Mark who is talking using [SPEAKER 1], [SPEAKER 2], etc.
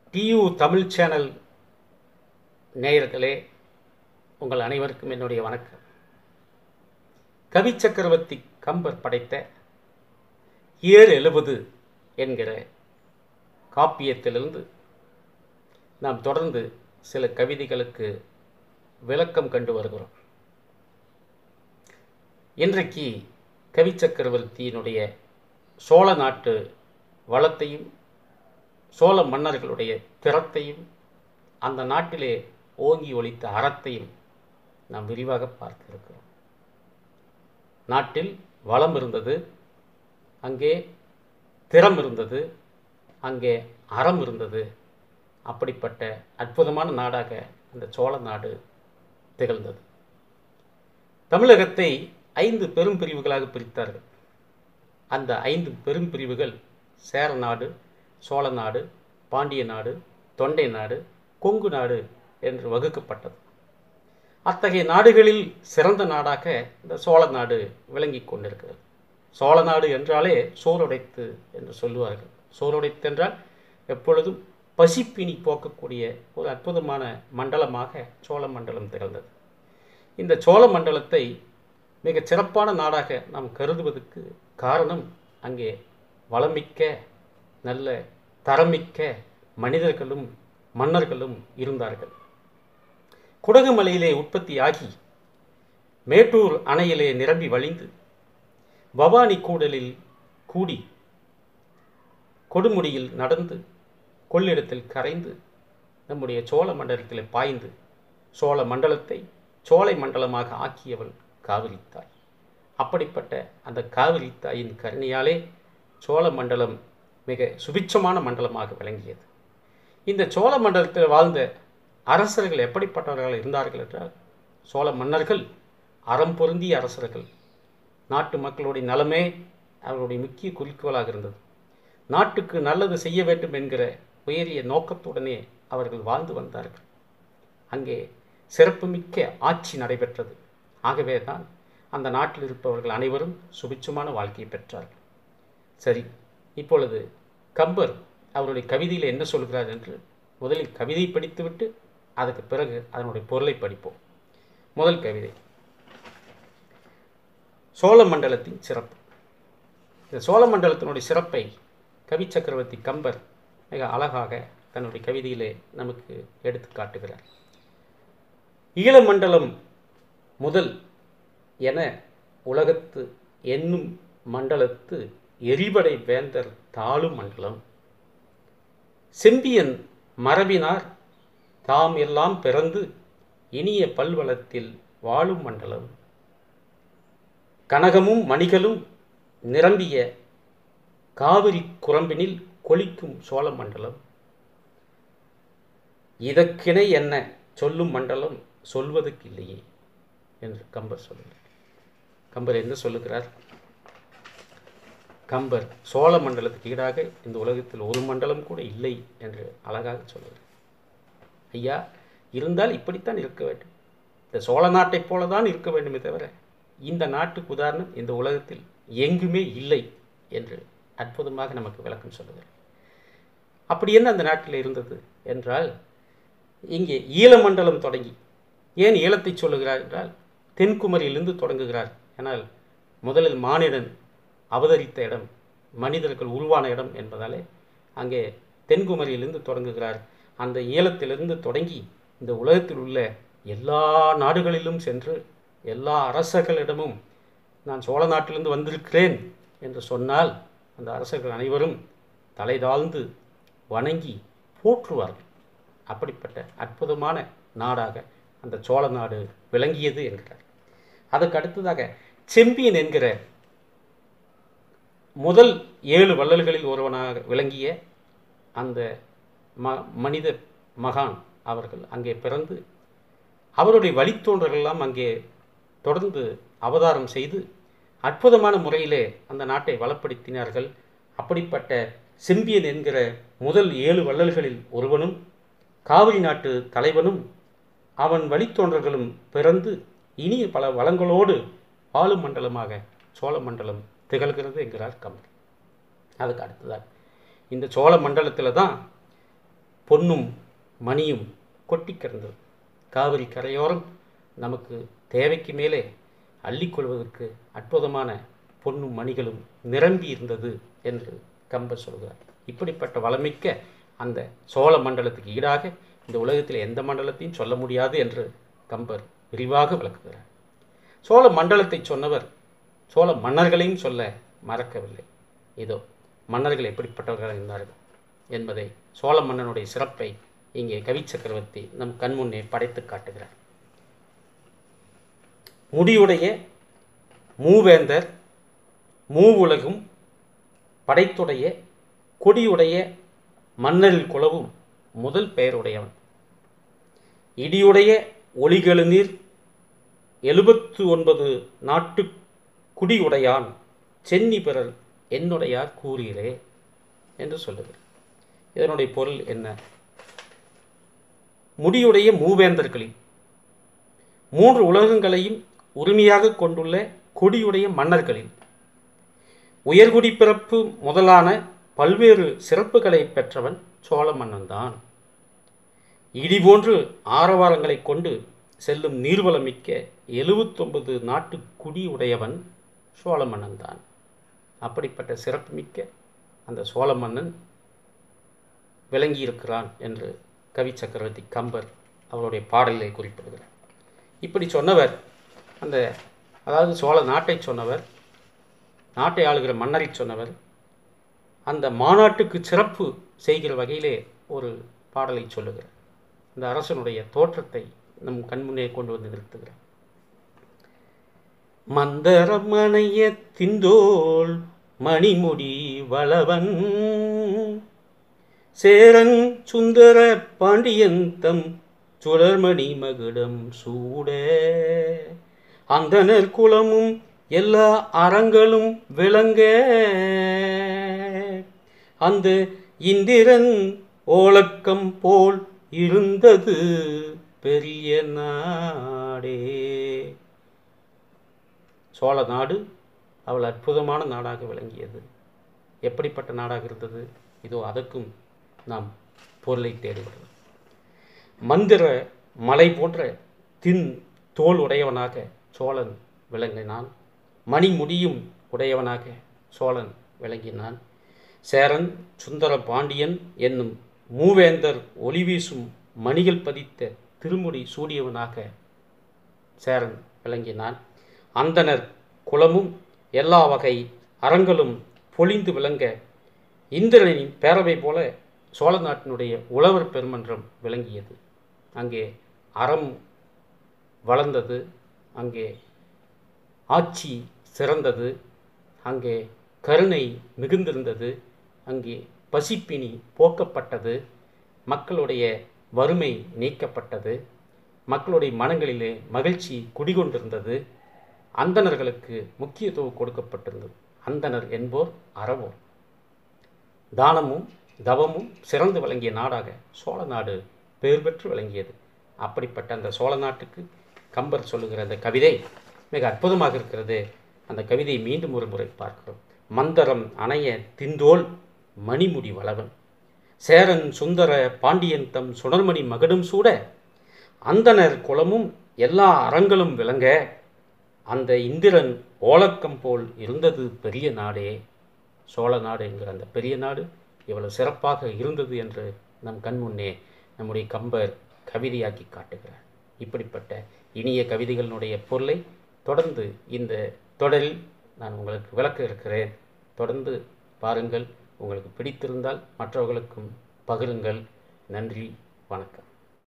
[SPEAKER 1] due Tamil channel நேயர்களே உங்கள் அனைவருக்கும் என்னுடைய வணக்கம் கவி சக்கரவர்த்தி கம்பர் படைத்த ஏழு எழுபது என்கிற காப்பியத்திலிருந்து நாம் தொடர்ந்து சில கவிதைகளுக்கு விளக்கம் கண்டு வருகிறோம் இன்றைக்கு கவி சக்கரவர்த்தியினுடைய சோழ நாட்டு வளத்தையும் சோழ மன்னர்களுடைய திறத்தையும் அந்த நாட்டிலே ஓங்கி ஒலித்த அறத்தையும் நாம் விரிவாக பார்க்க இருக்கிறோம் நாட்டில் வளம் இருந்தது அங்கே திறம் இருந்தது அங்கே அறம் இருந்தது அப்படிப்பட்ட அற்புதமான நாடாக அந்த சோழ நாடு திகழ்ந்தது தமிழகத்தை ஐந்து பெரும் பிரிவுகளாக பிரித்தார்கள் அந்த ஐந்து பெரும் பிரிவுகள் சேர நாடு சோழ நாடு பாண்டிய நாடு தொண்டை நாடு கொங்கு நாடு என்று வகுக்கப்பட்டது அத்தகைய நாடுகளில் சிறந்த நாடாக இந்த சோழ நாடு விளங்கி கொண்டிருக்கிறது சோழ நாடு என்றாலே சோறுடைத்து என்று சொல்லுவார்கள் சோறுடைத்து என்றால் எப்பொழுதும் பசிப்பினி போக்கக்கூடிய ஒரு அற்புதமான மண்டலமாக சோழ மண்டலம் திகழ்ந்தது இந்த சோழ மண்டலத்தை மிகச் சிறப்பான நாடாக நாம் கருதுவதற்கு காரணம் அங்கே வளமிக்க நல்ல தரமிக்க மனிதர்களும் மன்னர்களும் இருந்தார்கள் குடகு மலையிலே உற்பத்தியாகி மேட்டூர் அணையிலே நிரம்பி வழிந்து பவானி கூடலில் கூடி கொடுமுடியில் நடந்து கொள்ளிடத்தில் கரைந்து நம்முடைய சோழ மண்டலத்தில் பாய்ந்து சோழ மண்டலத்தை சோலை மண்டலமாக ஆக்கியவள் காவிரி தாய் அப்படிப்பட்ட அந்த காவிரி தாயின் கருணையாலே சோழ மண்டலம் மிக சுபிட்சமான மண்டலமாக விளங்கியது இந்த சோழ மண்டலத்தில் வாழ்ந்த அரசர்கள் எப்படிப்பட்டவர்கள் இருந்தார்கள் என்றால் சோழ மன்னர்கள் அறம் பொருந்திய அரசர்கள் நாட்டு மக்களுடைய நலமே அவர்களுடைய முக்கிய குறிக்கோளாக இருந்தது நாட்டுக்கு நல்லது செய்ய வேண்டும் என்கிற உயரிய நோக்கத்துடனே அவர்கள் வாழ்ந்து வந்தார்கள் அங்கே சிறப்புமிக்க ஆட்சி நடைபெற்றது ஆகவே தான் அந்த நாட்டில் இருப்பவர்கள் அனைவரும் சுபிட்சமான வாழ்க்கையை பெற்றார்கள் சரி இப்பொழுது கம்பர் அவருடைய கவிதையில் என்ன சொல்கிறார் என்று முதலில் கவிதை படித்துவிட்டு அதுக்கு பிறகு அதனுடைய பொருளை படிப்போம் முதல் கவிதை சோழ மண்டலத்தின் சிறப்பு இந்த சோழ மண்டலத்தினுடைய சிறப்பை கவி சக்கரவர்த்தி கம்பர் மிக அழகாக தன்னுடைய கவிதையிலே நமக்கு எடுத்து காட்டுகிறார் ஈழமண்டலம் முதல் என உலகத்து என்னும் மண்டலத்து எரிபடை வேந்தர் தாழும் மண்டலம் செம்பியன் மரபினார் தாம் எல்லாம் பிறந்து இனிய பல்வளத்தில் வாழும் மண்டலம் கனகமும் மணிகளும் நிரம்பிய காவிரி குரம்பினில் கொளிக்கும் சோழ மண்டலம் இதற்கிணை என்ன சொல்லும் மண்டலம் சொல்வதற்கு இல்லையே என்று கம்பர் சொல்லுகிறார் கம்பர் என்ன சொல்லுகிறார் கம்பர் சோழ மண்டலத்துக்கு ஈடாக இந்த உலகத்தில் ஒரு மண்டலம் கூட இல்லை என்று அழகாக சொல்லுகிறார் ஐயா இருந்தால் இப்படித்தான் இருக்க வேண்டும் இந்த சோழ நாட்டைப் போல தான் இருக்க வேண்டுமே தவிர இந்த நாட்டுக்கு உதாரணம் இந்த உலகத்தில் எங்குமே இல்லை என்று அற்புதமாக நமக்கு விளக்கம் சொல்லுகிறார் அப்படி என்ன அந்த நாட்டில் இருந்தது என்றால் இங்கே ஈழமண்டலம் தொடங்கி ஏன் ஈழத்தை சொல்லுகிறார் என்றால் தென்குமரியிலிருந்து தொடங்குகிறார் ஆனால் முதலில் மானிடன் அவதரித்த இடம் மனிதர்கள் உருவான இடம் என்பதாலே அங்கே தென்குமரியிலிருந்து தொடங்குகிறார் அந்த ஈழத்திலிருந்து தொடங்கி இந்த உலகத்தில் உள்ள எல்லா நாடுகளிலும் சென்று எல்லா அரசர்களிடமும் நான் சோழ நாட்டிலிருந்து வந்திருக்கிறேன் என்று சொன்னால் அந்த அரசர்கள் அனைவரும் தலை தாழ்ந்து வணங்கி போற்றுவார்கள் அப்படிப்பட்ட அற்புதமான நாடாக அந்த சோழ நாடு விளங்கியது என்கிறார் அதுக்கு அடுத்ததாக செம்பியன் என்கிற முதல் ஏழு வள்ளல்களில் ஒருவனாக விளங்கிய அந்த ம மனித மகான் அவர்கள் அங்கே பிறந்து அவருடைய வழித்தோன்றர்களெல்லாம் அங்கே தொடர்ந்து அவதாரம் செய்து அற்புதமான முறையிலே அந்த நாட்டை வளப்படுத்தினார்கள் அப்படிப்பட்ட செம்பியன் என்கிற முதல் ஏழு வள்ளல்களில் ஒருவனும் காவிரி நாட்டு தலைவனும் அவன் வழித்தோன்றர்களும் பிறந்து இனிய பல வளங்களோடு வாழும் மண்டலமாக சோழ மண்டலம் திகழ்கிறது என்கிறார் கம்பர் அதுக்கு அடுத்ததாக இந்த சோழ மண்டலத்தில் தான் பொன்னும் மணியும் கொட்டி கிடந்தது காவிரி கரையோரம் நமக்கு தேவைக்கு மேலே அள்ளிக்கொள்வதற்கு அற்புதமான பொன்னும் மணிகளும் நிரம்பி இருந்தது என்று கம்பர் சொல்கிறார் இப்படிப்பட்ட வளமிக்க அந்த சோழ மண்டலத்துக்கு ஈடாக இந்த உலகத்தில் எந்த மண்டலத்தையும் சொல்ல முடியாது என்று கம்பர் விரிவாக விளக்குகிறார் சோழ மண்டலத்தை சொன்னவர் சோழ மன்னர்களையும் சொல்ல மறக்கவில்லை இதோ மன்னர்கள் எப்படிப்பட்டவர்கள் இருந்தார்கள் என்பதை சோழ மன்னனுடைய சிறப்பை இங்கே கவி சக்கரவர்த்தி நம் கண்முன்னே படைத்து காட்டுகிறார் முடியுடைய மூவேந்தர் மூவுலகும் படைத்துடைய கொடியுடைய மன்னரில் குலவும் முதல் பெயருடையவன் இடியுடைய ஒளிகெழுநீர் எழுபத்து ஒன்பது நாட்டு குடியுடையான் சென்னி பிறர் என்னுடையார் கூறீரே என்று சொல்லுகிறார் இதனுடைய பொருள் என்ன முடியுடைய மூவேந்தர்களில் மூன்று உலகங்களையும் உரிமையாக கொண்டுள்ள கொடியுடைய மன்னர்களில் உயர்குடி பிறப்பு முதலான பல்வேறு சிறப்புகளை பெற்றவன் சோழ மன்னன்தான் இடி போன்று ஆரவாரங்களை கொண்டு செல்லும் நீர்வளமிக்க எழுபத்தொன்பது நாட்டு குடி உடையவன் சோழ மன்னன்தான் அப்படிப்பட்ட சிறப்புமிக்க அந்த சோழ மன்னன் விளங்கியிருக்கிறான் என்று கவி சக்கரவர்த்தி கம்பர் அவருடைய பாடலிலே குறிப்பிடுகிறார் இப்படி சொன்னவர் அந்த அதாவது சோழ நாட்டை சொன்னவர் நாட்டை ஆளுகிற மன்னரை சொன்னவர் அந்த மாநாட்டுக்கு சிறப்பு செய்கிற வகையிலே ஒரு பாடலை சொல்லுகிறார் இந்த அரசனுடைய தோற்றத்தை நம் கண்முன்னே கொண்டு வந்து நிறுத்துகிறார் மந்தரமணைய திந்தோள் மணிமுடி வளவன் சேரன் சுந்தர பாண்டியன் தம் சுடர்மணி மகுடம் சூட அந்தனர் குலமும் எல்லா அறங்களும் விளங்க அந்த இந்திரன் ஓலக்கம் போல் இருந்தது பெரிய நாடே சோழ நாடு அவள் அற்புதமான நாடாக விளங்கியது எப்படிப்பட்ட நாடாக இருந்தது இதோ அதற்கும் நாம் பொருளை தேடுகிறோம் மந்திர மலை போன்ற தின் தோல் உடையவனாக சோழன் விளங்கினான் மணிமுடியும் உடையவனாக சோழன் விளங்கினான் சேரன் சுந்தர பாண்டியன் என்னும் மூவேந்தர் ஒளி வீசும் மணிகள் பதித்த திருமுடி சூடியவனாக சேரன் விளங்கினான் அந்தனர் குலமும் எல்லா வகை அறங்களும் பொழிந்து விளங்க இந்திரனின் பேரவை போல சோழ நாட்டினுடைய உழவர் பெருமன்றம் விளங்கியது அங்கே அறம் வளர்ந்தது அங்கே ஆட்சி சிறந்தது அங்கே கருணை மிகுந்திருந்தது அங்கே பசிப்பினி போக்கப்பட்டது மக்களுடைய வறுமை நீக்கப்பட்டது மக்களுடைய மனங்களிலே மகிழ்ச்சி குடிகொண்டிருந்தது அந்தணர்களுக்கு முக்கியத்துவம் கொடுக்கப்பட்டிருந்தது அந்தணர் என்போர் அறவோர் தானமும் தவமும் சிறந்து விளங்கிய நாடாக சோழ நாடு பெயர் பெற்று விளங்கியது அப்படிப்பட்ட அந்த சோழ நாட்டுக்கு கம்பர் சொல்லுகிற அந்த கவிதை மிக அற்புதமாக இருக்கிறது அந்த கவிதையை மீண்டும் ஒரு முறை பார்க்கிறோம் மந்தரம் அணைய திந்தோல் மணிமுடி வளவன் சேரன் சுந்தர பாண்டியன் தம் சுடர்மணி மகடும் சூட அந்தனர் குலமும் எல்லா அறங்களும் விளங்க அந்த இந்திரன் ஓலக்கம் போல் இருந்தது பெரிய நாடே சோழ நாடு என்கிற அந்த பெரிய நாடு இவ்வளவு சிறப்பாக இருந்தது என்று நம் கண்முன்னே நம்முடைய கம்பர் கவிதையாக்கி காட்டுகிறார் இப்படிப்பட்ட இனிய கவிதைகளினுடைய பொருளை தொடர்ந்து இந்த தொடரில் நான் உங்களுக்கு விளக்க இருக்கிறேன் தொடர்ந்து பாருங்கள் உங்களுக்கு பிடித்திருந்தால் மற்றவர்களுக்கும் பகிருங்கள் நன்றி வணக்கம்